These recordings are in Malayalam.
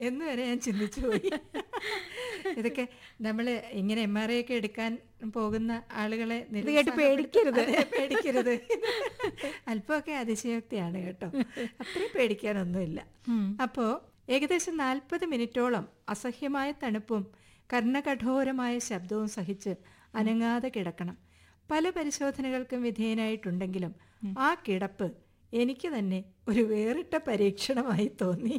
എന്ന് വരെ ഞാൻ ചിന്തിച്ചു പോയി ഇതൊക്കെ നമ്മൾ ഇങ്ങനെ എം ആർ ഐ ഒക്കെ എടുക്കാൻ പോകുന്ന ആളുകളെ ഇത് കേട്ട് പേടിക്കരുത്. അതെ, പേടിക്കരുത് അല്പമൊക്കെ അതിശയോക്തിയാണ് കേട്ടോ അത്രയും പേടിക്കാനൊന്നുമില്ല അപ്പോൾ ഏകദേശം നാൽപ്പത് മിനിറ്റോളം അസഹ്യമായ തണുപ്പും കർണകഠോരമായ ശബ്ദവും സഹിച്ച് അനങ്ങാതെ കിടക്കണം പല പരിശോധനകൾക്കും വിധേയനായിട്ടുണ്ടെങ്കിലും ആ കിടപ്പ് എനിക്ക് തന്നെ ഒരു വേറിട്ട പരീക്ഷണമായി തോന്നി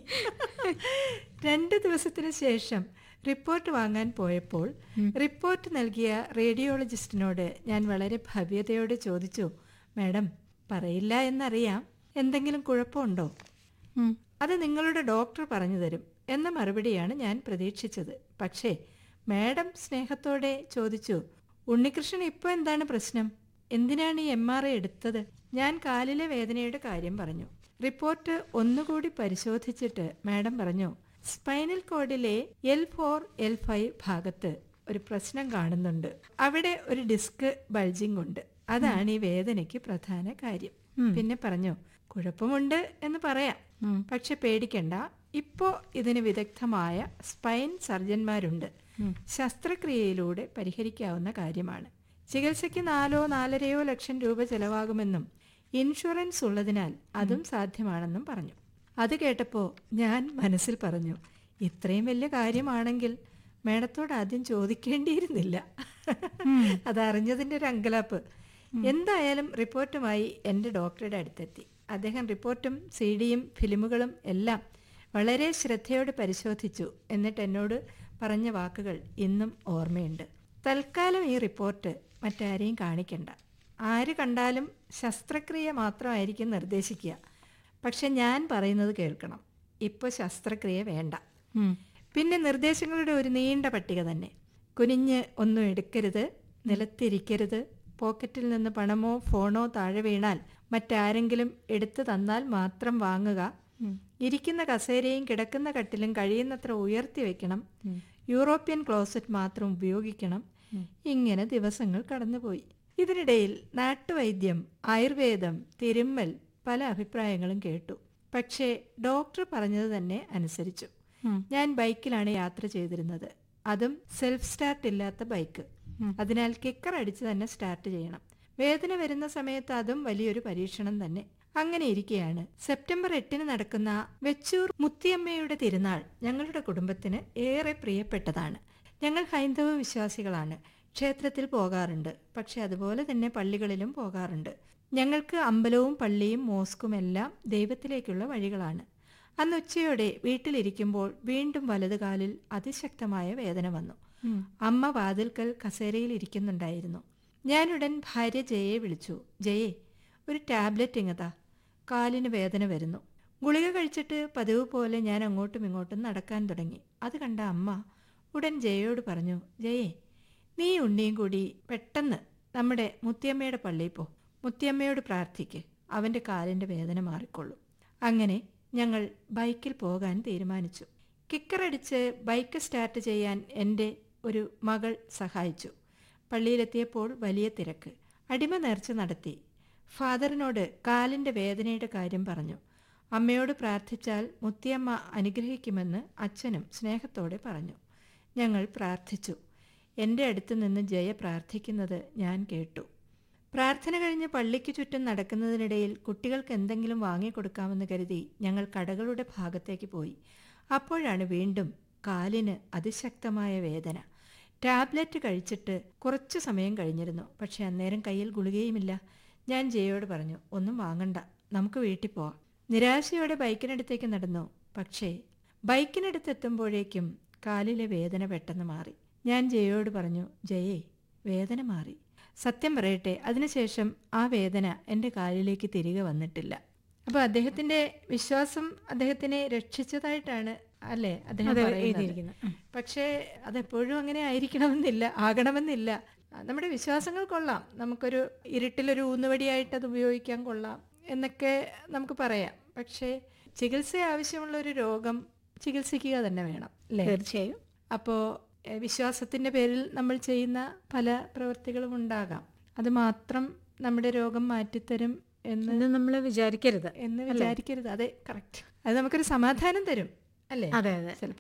രണ്ട് ദിവസത്തിന് ശേഷം റിപ്പോർട്ട് വാങ്ങാൻ പോയപ്പോൾ റിപ്പോർട്ട് നൽകിയ റേഡിയോളജിസ്റ്റിനോട് ഞാൻ വളരെ ഭവ്യതയോടെ ചോദിച്ചു മാഡം പറയില്ല എന്നറിയാം എന്തെങ്കിലും കുഴപ്പമുണ്ടോ ഉം. അത് നിങ്ങളുടെ ഡോക്ടർ പറഞ്ഞു തരും എന്ന മറുപടിയാണ് ഞാൻ പ്രതീക്ഷിച്ചത് പക്ഷേ മാഡം സ്നേഹത്തോടെ ചോദിച്ചു ഉണ്ണികൃഷ്ണൻ ഇപ്പോൾ എന്താണ് പ്രശ്നം എന്തിനാണ് ഈ എം ആർ ഐ എടുത്തത് ഞാൻ കാലിലെ വേദനയുടെ കാര്യം പറഞ്ഞു റിപ്പോർട്ട് ഒന്നുകൂടി പരിശോധിച്ചിട്ട് മാഡം പറഞ്ഞു സ്പൈനൽ കോഡിലെ എൽ ഫോർ എൽ ഫൈവ് ഭാഗത്ത് ഒരു പ്രശ്നം കാണുന്നുണ്ട് അവിടെ ഒരു ഡിസ്ക് ബൾജിംഗ് ഉണ്ട് അതാണ് ഈ വേദനയ്ക്ക് പ്രധാന കാര്യം പിന്നെ പറഞ്ഞു കുഴപ്പമുണ്ട് എന്ന് പറയാം പക്ഷെ പേടിക്കണ്ട ഇപ്പോ ഇതിന് വിദഗ്ധമായ സ്പൈൻ സർജന്മാരുണ്ട് ശസ്ത്രക്രിയയിലൂടെ പരിഹരിക്കാവുന്ന കാര്യമാണ് ചികിത്സയ്ക്ക് നാലോ നാലരയോ ലക്ഷം രൂപ ചെലവാകുമെന്നും ഇൻഷുറൻസ് ഉള്ളതിനാൽ അതും സാധ്യമാണെന്നും പറഞ്ഞു അത് കേട്ടപ്പോൾ ഞാൻ മനസ്സിൽ പറഞ്ഞു ഇത്രയും വലിയ കാര്യമാണെങ്കിൽ മേഡത്തോട് ആദ്യം ചോദിക്കേണ്ടിയിരുന്നില്ല അതറിഞ്ഞതിൻ്റെ ഒരു അങ്കലാപ്പ് എന്തായാലും റിപ്പോർട്ടുമായി എൻ്റെ ഡോക്ടറുടെ അടുത്തെത്തി അദ്ദേഹം റിപ്പോർട്ടും സി ഡിയും ഫിലിമുകളും എല്ലാം വളരെ ശ്രദ്ധയോടെ പരിശോധിച്ചു എന്നിട്ട് എന്നോട് പറഞ്ഞ വാക്കുകൾ ഇന്നും ഓർമ്മയുണ്ട് തൽക്കാലം ഈ റിപ്പോർട്ട് മറ്റാരെയും കാണിക്കണ്ട ആര് കണ്ടാലും ശസ്ത്രക്രിയ മാത്രമായിരിക്കും നിർദ്ദേശിക്കുക പക്ഷെ ഞാൻ പറയുന്നത് കേൾക്കണം ഇപ്പോൾ ശസ്ത്രക്രിയ വേണ്ട പിന്നെ നിർദ്ദേശങ്ങളുടെ ഒരു നീണ്ട പട്ടിക തന്നെ കുനിഞ്ഞ് ഒന്നും എടുക്കരുത് നിലത്തിരിക്കരുത് പോക്കറ്റിൽ നിന്ന് പണമോ ഫോണോ താഴെ വീണാൽ മറ്റാരെങ്കിലും എടുത്തു തന്നാൽ മാത്രം വാങ്ങുക ഇരിക്കുന്ന കസേരയും കിടക്കുന്ന കട്ടിലും കഴിയുന്നത്ര ഉയർത്തി വെക്കണം യൂറോപ്യൻ ക്ലോസറ്റ് മാത്രം ഉപയോഗിക്കണം ഇങ്ങനെ ദിവസങ്ങൾ കടന്നുപോയി ഇതിനിടയിൽ നാട്ടുവൈദ്യം ആയുർവേദം തിരുമ്മൽ പല അഭിപ്രായങ്ങളും കേട്ടു പക്ഷേ ഡോക്ടർ പറഞ്ഞത് തന്നെ അനുസരിച്ചു ഞാൻ ബൈക്കിലാണ് യാത്ര ചെയ്തിരുന്നത് അതും സെൽഫ് സ്റ്റാർട്ട് ഇല്ലാത്ത ബൈക്ക് അതിനാൽ കിക്കർ അടിച്ച് തന്നെ സ്റ്റാർട്ട് ചെയ്യണം വേദന വരുന്ന സമയത്ത് അതും വലിയൊരു പരീക്ഷണം തന്നെ അങ്ങനെ ഇരിക്കെയാണ് സെപ്റ്റംബർ എട്ടിന് നടക്കുന്ന വെച്ചൂർ മുത്തിയമ്മയുടെ തിരുനാൾ ഞങ്ങളുടെ കുടുംബത്തിന് ഏറെ പ്രിയപ്പെട്ടതാണ് ഞങ്ങൾ ഹൈന്ദവ വിശ്വാസികളാണ് ക്ഷേത്രത്തിൽ പോകാറുണ്ട് പക്ഷെ അതുപോലെ തന്നെ പള്ളികളിലും പോകാറുണ്ട് ഞങ്ങൾക്ക് അമ്പലവും പള്ളിയും മോസ്കും എല്ലാം ദൈവത്തിലേക്കുള്ള വഴികളാണ് അന്ന് ഉച്ചയോടെ വീട്ടിലിരിക്കുമ്പോൾ വീണ്ടും വലതുകാലിൽ അതിശക്തമായ വേദന വന്നു അമ്മ വാതിൽക്കൽ കസേരയിൽ ഇരിക്കുന്നുണ്ടായിരുന്നു ഞാനുടൻ ഭാര്യ ജയയെ വിളിച്ചു ജയേ ഒരു ടാബ്ലറ്റ് ഇങ്ങതാ കാലിന് വേദന വരുന്നു ഗുളിക കഴിച്ചിട്ട് പതിവ് പോലെ ഞാൻ അങ്ങോട്ടും ഇങ്ങോട്ടും നടക്കാൻ തുടങ്ങി അത് കണ്ട അമ്മ ഉടൻ ജയയോട് പറഞ്ഞു ജയേ നീ ഉണ്ണിയും കൂടി പെട്ടെന്ന് നമ്മുടെ മുത്തിയമ്മയുടെ പള്ളിയിൽ പോ മുത്തിയമ്മയോട് പ്രാർത്ഥിക്ക് അവൻ്റെ കാലിൻ്റെ വേദന മാറിക്കൊള്ളും അങ്ങനെ ഞങ്ങൾ ബൈക്കിൽ പോകാൻ തീരുമാനിച്ചു കിക്കറടിച്ച് ബൈക്ക് സ്റ്റാർട്ട് ചെയ്യാൻ എൻ്റെ ഒരു മകൾ സഹായിച്ചു പള്ളിയിലെത്തിയപ്പോൾ വലിയ തിരക്ക് അടിമ നേർച്ച നടത്തി ഫാദറിനോട് കാലിൻ്റെ വേദനയുടെ കാര്യം പറഞ്ഞു അമ്മയോട് പ്രാർത്ഥിച്ചാൽ മുത്തിയമ്മ അനുഗ്രഹിക്കുമെന്ന് അച്ഛനും സ്നേഹത്തോടെ പറഞ്ഞു ഞങ്ങൾ പ്രാർത്ഥിച്ചു എൻ്റെ അടുത്ത് നിന്ന് ജയ പ്രാർത്ഥിക്കുന്നത് ഞാൻ കേട്ടു പ്രാർത്ഥന കഴിഞ്ഞ് പള്ളിക്ക് ചുറ്റും നടക്കുന്നതിനിടയിൽ കുട്ടികൾക്ക് എന്തെങ്കിലും വാങ്ങിക്കൊടുക്കാമെന്ന് കരുതി ഞങ്ങൾ കടകളുടെ ഭാഗത്തേക്ക് പോയി അപ്പോഴാണ് വീണ്ടും കാലിന് അതിശക്തമായ വേദന ടാബ്ലറ്റ് കഴിച്ചിട്ട് കുറച്ചു സമയം കഴിഞ്ഞിരുന്നു പക്ഷെ അന്നേരം കയ്യിൽ ഗുളികയുമില്ല ഞാൻ ജയയോട് പറഞ്ഞു ഒന്നും വാങ്ങണ്ട നമുക്ക് വീട്ടിൽ പോവാം നിരാശയോടെ ബൈക്കിനടുത്തേക്ക് നടന്നു പക്ഷേ ബൈക്കിനടുത്തെത്തുമ്പോഴേക്കും കാലിലെ വേദന പെട്ടെന്ന് മാറി ഞാൻ ജയയോട് പറഞ്ഞു ജയേ വേദന മാറി സത്യം പറയട്ടെ അതിനുശേഷം ആ വേദന എൻ്റെ കാലിലേക്ക് തിരികെ വന്നിട്ടില്ല അപ്പോൾ അദ്ദേഹത്തിന്റെ വിശ്വാസം അദ്ദേഹത്തിനെ രക്ഷിച്ചതായിട്ടാണ് അല്ലേ അദ്ദേഹം അതെ, പറയുന്നത്. എഴുതിയിരിക്കുന്നത്. ഉം. പക്ഷേ അതെപ്പോഴും അങ്ങനെ ആയിരിക്കണമെന്നില്ല ആകണമെന്നില്ല നമ്മുടെ വിശ്വാസങ്ങൾ കൊള്ളാം നമുക്കൊരു ഇരുട്ടിലൊരു ഊന്നുവടിയായിട്ട് അത് ഉപയോഗിക്കാൻ കൊള്ളാം എന്നൊക്കെ നമുക്ക് പറയാം പക്ഷേ ചികിത്സ ആവശ്യമുള്ള ഒരു രോഗം ചികിത്സിക്കുക തന്നെ വേണം അല്ലേ തീർച്ചയായും അപ്പോൾ വിശ്വാസത്തിൻ്റെ പേരിൽ നമ്മൾ ചെയ്യുന്ന പല പ്രവൃത്തികളും ഉണ്ടാകാം അത് മാത്രം നമ്മുടെ രോഗം മാറ്റിത്തരും എന്ന് എന്ന് നമ്മൾ വിചാരിക്കരുത് എന്ന് വിചാരിക്കരുത് അതെ കറക്റ്റ് അത് നമുക്കൊരു സമാധാനം തരും അല്ലേ അതെ അതെ ചിലപ്പോൾ